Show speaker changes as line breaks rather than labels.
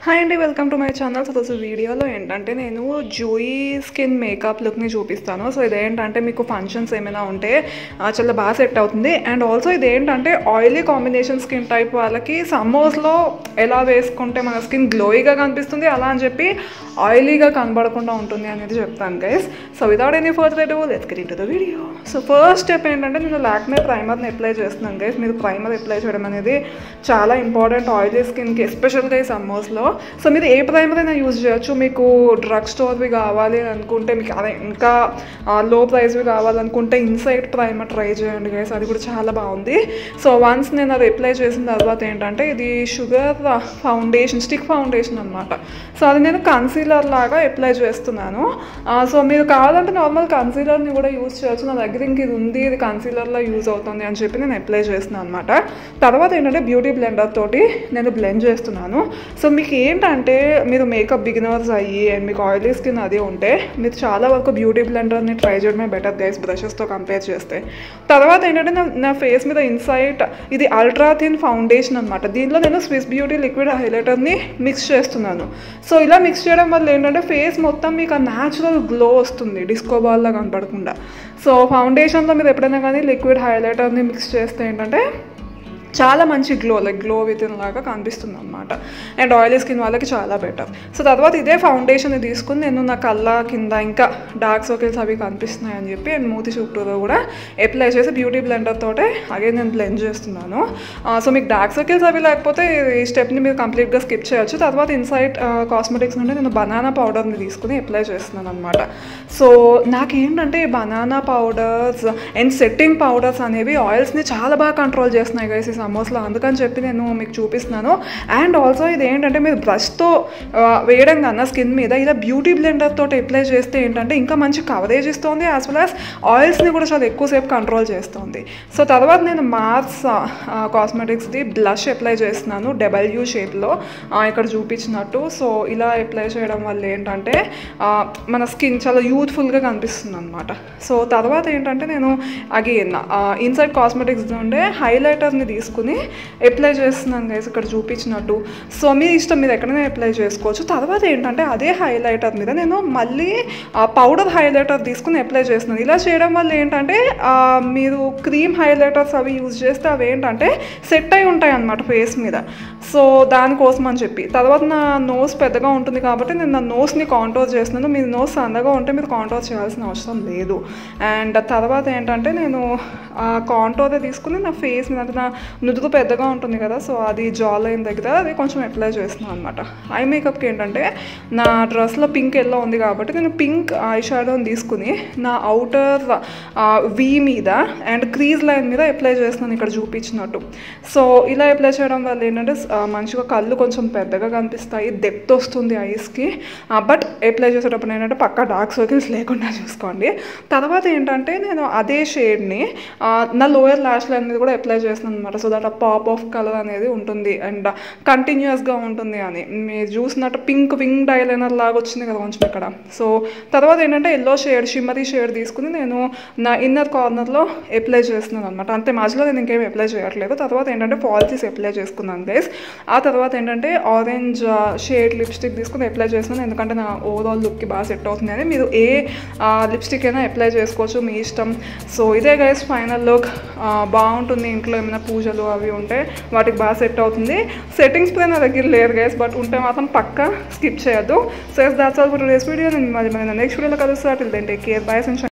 hi అండి welcome to my channel so రోజు వీడియోలో ఏంటంటే నేను జూయి స్కిన్ మేకప్ లుక్ని చూపిస్తాను సో ఇదేంటంటే మీకు ఫంక్షన్స్ ఏమైనా ఉంటే ఆ, చాలా బాగా సెట్ అవుతుంది అండ్ ఆల్సో ఇదేంటంటే ఆయిలీ కాంబినేషన్ స్కిన్ టైప్ వాళ్ళకి సమ్మర్స్లో ఎలా వేసుకుంటే మన స్కిన్ గ్లోయిగా కనిపిస్తుంది అలా అని చెప్పి ఆయిలీగా కనబడకుండా ఉంటుంది అనేది చెప్తాను guys so without any further ado let's get into the video so first step ఏంటంటే నేను లాక్మే ప్రైమర్ని అప్లై చేస్తున్నాను గైస్ మీరు ప్రైమర్ అప్లై చేయడం అనేది చాలా ఇంపార్టెంట్ ఆయిలీ స్కిన్కి ఎస్పెషల్గా ఈ సమ్మర్స్లో సో మీరు ఏ ప్రైమర్ అయినా యూజ్ చేయొచ్చు మీకు డ్రగ్ స్టోర్వి కావాలి అని అనుకుంటే మీకు అదే ఇంకా లో ప్రైస్వి కావాలనుకుంటే ఇన్సైట్ ప్రైమర్ ట్రై చేయండి గైస్ అది కూడా చాలా బాగుంది సో వన్స్ నేను అది అప్లై చేసిన తర్వాత ఏంటంటే ఇది షుగర్ ఫౌండేషన్ స్టిక్ ఫౌండేషన్ అనమాట సో అది నేను కన్సీలర్ లాగా అప్లై చేస్తున్నాను ఆ, సో మీరు కావాలంటే నార్మల్ కన్సీలర్ని కూడా యూజ్ చేయొచ్చు నా దగ్గర ఇంక ఇది ఉంది ఇది కన్సీలర్లో యూజ్ అవుతుంది అని చెప్పి నేను అప్లై చేస్తున్నాను అనమాట తర్వాత ఏంటంటే బ్యూటీ బ్లెండర్ తోటి నేను బ్లెండ్ చేస్తున్నాను సో మీకు ఏంటంటే మీరు మేకప్ బిగినర్స్ అయ్యి అండ్ మీకు ఆయిలీ స్కిన్ అది ఉంటే మీరు చాలా వరకు బ్యూటీ బ్లెండర్ని ట్రై చేయడమే బెటర్ గైస్ బ్రషెస్తో కంపేర్ చేస్తే తర్వాత ఏంటంటే నా నా ఫేస్ మీద ఇన్సైట్ ఇది అల్ట్రా థిన్ ఫౌండేషన్ అనమాట దీనిలో నేను స్విస్ బ్యూటీ లిక్విడ్ హైలైటర్ని మిక్స్ చేస్తున్నాను సో ఇలా మిక్స్ చేయడం వల్ల ఏంటంటే ఫేస్ మొత్తం మీకు ఆ న్యాచురల్ గ్లో వస్తుంది డిస్కో బాల్లా కనపడకుండా సో ఫౌండేషన్లో మీరు ఎప్పుడైనా కానీ లిక్విడ్ హైలైటర్ని మిక్స్ చేస్తే ఏంటంటే చాలా మంచి glow like glow within లాగా కనిపిస్తుంది అనమాట అండ్ ఆయిలీ స్కిన్ వాళ్ళకి చాలా బెటర్ సో తర్వాత ఇదే ఫౌండేషన్ తీసుకుని నేను నా కళ్ళ కింద ఇంకా డార్క్ సర్కిల్స్ అవి కనిపిస్తున్నాయి అని చెప్పి అండ్ మూతి చుట్టూలో కూడా అప్లై చేసి బ్యూటీ బ్లెండర్ తోటే అగైన్ నేను బ్లెండ్ చేస్తున్నాను సో మీకు డార్క్ సర్కిల్స్ అవి లేకపోతే ఈ స్టెప్ని మీరు కంప్లీట్గా స్కిప్ చేయొచ్చు తర్వాత ఇన్సైట్ కాస్మెటిక్స్ నుండి నేను బనానా పౌడర్ని తీసుకుని అప్లై చేస్తున్నాను అనమాట సో నాకేంటంటే ఈ banana powders and setting powders అనేవి ఆయిల్స్ని చాలా బాగా కంట్రోల్ చేస్తున్నాయి గైస్ ఈ సమ్మర్స్లో అందుకని చెప్పి నేను మీకు చూపిస్తున్నాను అండ్ ఆల్సో ఇది ఏంటంటే మీరు బ్రష్తో వేయడం కన్నా స్కిన్ మీద ఇలా బ్యూటీ బ్లెండర్ తోటి అప్లై చేస్తే ఏంటంటే ఇంకా మంచి కవరేజ్ ఇస్తుంది యాజ్ వెల్ యాజ్ ఆయిల్స్ని కూడా చాలా ఎక్కువసేపు కంట్రోల్ చేస్తుంది సో తర్వాత నేను మార్స్ కాస్మెటిక్స్ది బ్లష్ అప్లై చేస్తున్నాను డబ్ల్యూ షేప్లో ఇక్కడ చూపించినట్టు సో ఇలా అప్లై చేయడం వల్ల ఏంటంటే ఆ, మన స్కిన్ చాలా యూత్ఫుల్గా కనిపిస్తుంది అనమాట సో తర్వాత ఏంటంటే నేను అగైన్ ఇన్సైడ్ కాస్మెటిక్స్ ఉండే హైలైటర్ని తీసుకుని అప్లై చేస్తున్నాను గైస్ ఇక్కడ చూపించినట్టు సో మీ ఇష్టం మీరు ఎక్కడైనా అప్లై చేసుకోవచ్చు తర్వాత ఏంటంటే అదే హైలైటర్ మీద నేను మళ్ళీ పౌడర్ హైలైటర్ తీసుకుని అప్లై చేస్తున్నాను ఇలా చేయడం వల్ల ఏంటంటే ఆ, మీరు క్రీమ్ హైలైటర్స్ అవి యూజ్ చేస్తే అవి ఏంటంటే సెట్ అయి ఉంటాయి అన్నమాట ఫేస్ మీద సో దానికోసం అని చెప్పి తర్వాత నా నోస్ పెద్దగా ఉంటుంది కాబట్టి నేను నా నోస్ని కాంట్రోల్ చేస్తున్నాను మీ నోస్ సన్నగా ఉంటే మీరు కాంట్రోల్ చేయాల్సిన అవసరం లేదు అండ్ తర్వాత ఏంటంటే నేను ఆ కాంటోరే తీసుకుని నా ఫేస్ మీద అంటే నా నుదుగు పెద్దగా ఉంటుంది కదా సో అది జా లైన్ దగ్గర అది కొంచెం అప్లై చేస్తున్నాను అనమాట ఐ మేకప్కి ఏంటంటే నా డ్రెస్లో పింక్ ఎల్లో ఉంది కాబట్టి నేను పింక్ ఐ షాడోని తీసుకుని నా అవుటర్ వీ మీద అండ్ క్రీజ్ లైన్ మీద అప్లై చేస్తున్నాను ఇక్కడ చూపించినట్టు సో ఇలా అప్లై చేయడం వల్ల ఏంటంటే ఆ, మంచిగా కళ్ళు కొంచెం పెద్దగా కనిపిస్తాయి డెప్త్ వస్తుంది ఐస్కి బట్ అప్లై చేసేటప్పుడు ఏంటంటే పక్క డార్క్ సర్కిల్స్ లేకుండా చూసుకోండి తర్వాత ఏంటంటే నేను అదే షేడ్ని నా లోయర్ ల్యాష్ లైన్ మీద కూడా అప్లై చేస్తున్నాను అనమాట సో దట్ ఆ పాప్ ఆఫ్ కలర్ అనేది ఉంటుంది అండ్ కంటిన్యూస్గా ఉంటుంది అని మీరు చూసినట్టు పింక్ వింగ్ డైలైనర్ లాగా వచ్చింది కదా కొంచెం ఇక్కడ సో తర్వాత ఏంటంటే ఎల్లో షేడ్ షిమ్మరీ షేడ్ తీసుకుని నేను నా ఇన్నర్ కార్నర్లో అప్లై చేస్తున్నాను అనమాట అంతే మధ్యలో నేను ఇంకేం అప్లై చేయట్లేదు తర్వాత ఏంటంటే ఫాల్సీస్ అప్లై చేసుకున్నాను గైస్ ఆ తర్వాత ఏంటంటే ఆరెంజ్ షేడ్ లిప్స్టిక్ తీసుకుని అప్లై చేస్తున్నాను ఎందుకంటే నా ఓవరాల్ లుక్కి బాగా సెట్ అవుతుంది అని మీరు ఏ లిప్స్టిక్ అయినా అప్లై చేసుకోవచ్చు మీ ఇష్టం సో ఇదే గైస్ ఫైనల్ లుక్ బాగుంటుంది ఇంట్లో ఏమైనా పూజలు అవి ఉంటే వాటికి బాగా సెట్ అవుతుంది సెట్టింగ్స్ పై నా దగ్గర లేరు గైస్ బట్ ఉంటే మాత్రం పక్కా స్కిప్ చేయొద్దు so that's all for today's video నేను మళ్ళీ మన నెక్స్ట్ వీడియోలో కలుస్తా till then take care bye sense